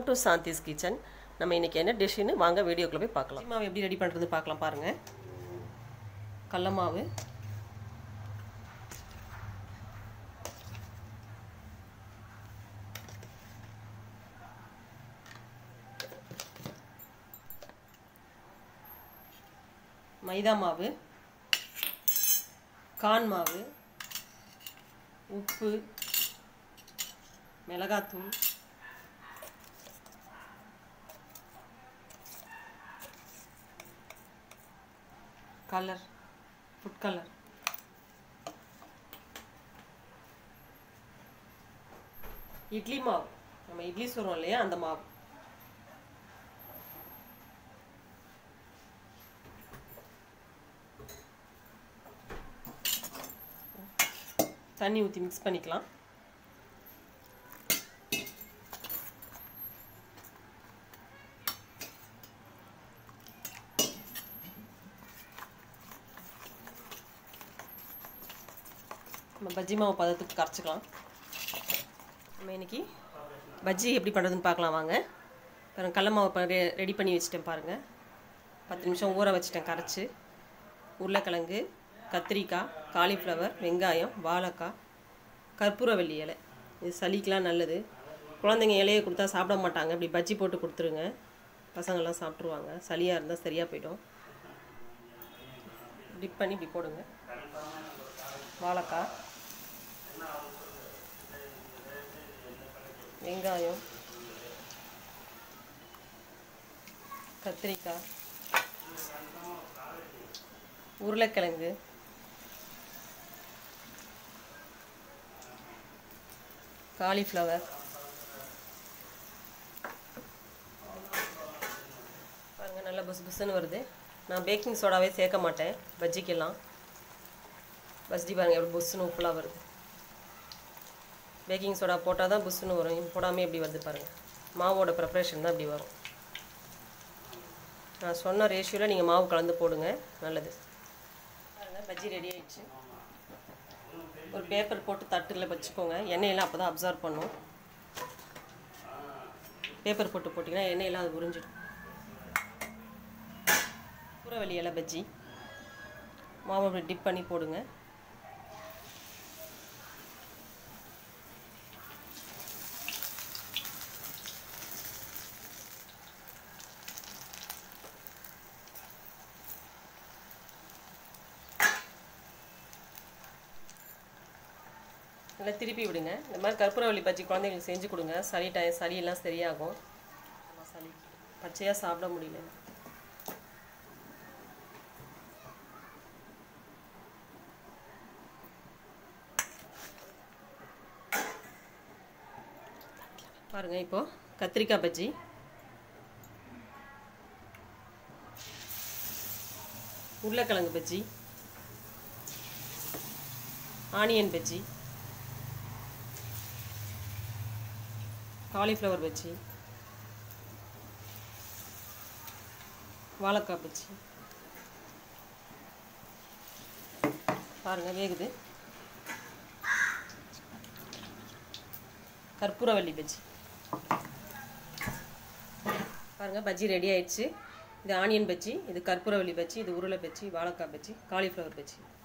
welcome to Shanthi's kitchen நம்ம இன்றைக்கி என்ன டிஷ்ஷுன்னு வாங்க வீடியோக்குள்ளே போய் பார்க்கலாம் பஜ்ஜி மாவு எப்படி ரெடி பண்ணுறது பார்க்கலாம் பாருங்கள் கடல மாவு மைதா மாவு கான் மாவு உப்பு மிளகாத்தூள் கலர் ஃபுட் கலர் இட்லி மாவு நம்ம இட்லி சொல்கிறோம் இல்லையா அந்த மாவு தண்ணி ஊற்றி மிக்ஸ் பண்ணிக்கலாம் நம்ம பஜ்ஜி மாவு பதத்துக்கு கரைச்சிக்கலாம் நம்ம இன்னைக்கு பஜ்ஜி எப்படி பண்ணுறதுன்னு பார்க்கலாம் வாங்க பாருங்க கடல மாவு ரெ ரெடி பண்ணி வச்சுட்டேன் பாருங்கள் பத்து நிமிஷம் ஊற வச்சுட்டேன் கரைச்சி உருளைக்கிழங்கு கத்திரிக்காய் காலிஃப்ளவர் வெங்காயம் வாழைக்காய் கற்பூரவள்ளி இலை இது சளிக்கெலாம் நல்லது குழந்தைங்க இலையை கொடுத்தா சாப்பிட மாட்டாங்க இப்படி பஜ்ஜி போட்டு கொடுத்துருங்க பசங்கள்லாம் சாப்பிட்ருவாங்க சளியாக இருந்தால் சரியாக போயிடும் டிப் பண்ணி இப்படி போடுங்க வாழைக்காய் வெங்காயம் கத்திரிக்காய் உருளைக்கிழங்கு காலிஃப்ளவர் பாருங்கள் நல்லா புஸ் புஸ்ன்னு வருது நான் பேக்கிங் சோடாவே சேர்க்க மாட்டேன் பஜ்ஜிக்கெல்லாம் பஜ்ஜி பாருங்கள் எப்படி புஸ்ஸுன்னு உப்புலாம் வருது பேக்கிங் சோடா போட்டால் தான் புஸ்ஸுன்னு வரும் போடாமல் எப்படி வருது பாருங்கள் மாவோட ப்ரிப்ரேஷன் தான் இப்படி வரும் நான் சொன்ன ரேஷியோவில் நீங்கள் மாவு கலந்து போடுங்க நல்லது பாருங்கள் பஜ்ஜி ரெடி ஆயிடுச்சு ஒரு பேப்பர் போட்டு தட்டில் வச்சுக்கோங்க எண்ணெயெல்லாம் அப்போ தான் அப்சர்வ் பண்ணும் பேப்பர் போட்டு போட்டிங்கன்னா எண்ணெயெல்லாம் அது உறிஞ்சிடும் பூரவள்ளி இலை பஜ்ஜி மாவு அப்படி டிப் பண்ணி போடுங்க நல்லா திருப்பி விடுங்க இந்த மாதிரி கற்பூரவள்ளி பஜ்ஜி குழந்தைங்களுக்கு செஞ்சு கொடுங்க சளி டயம் சளியெல்லாம் சரியாகும் சளி பச்சையாக சாப்பிட முடியல பாருங்கள் இப்போது கத்திரிக்காய் பஜ்ஜி உருளைக்கிழங்கு பஜ்ஜி ஆனியன் பஜ்ஜி காலிஃப்ளவர் பஜ்ஜி வாழைக்காய் பஜ்ஜி பாருங்கள் வேகுது கற்பூரவள்ளி பஜ்ஜி பாருங்கள் பஜ்ஜி ரெடி ஆயிடுச்சு இது ஆனியன் பஜ்ஜி இது கற்பூரவள்ளி பஜ்ஜி இது உருளை பஜ்ஜி வாழைக்காய் பஜ்ஜி காலிஃப்ளவர் பஜ்ஜி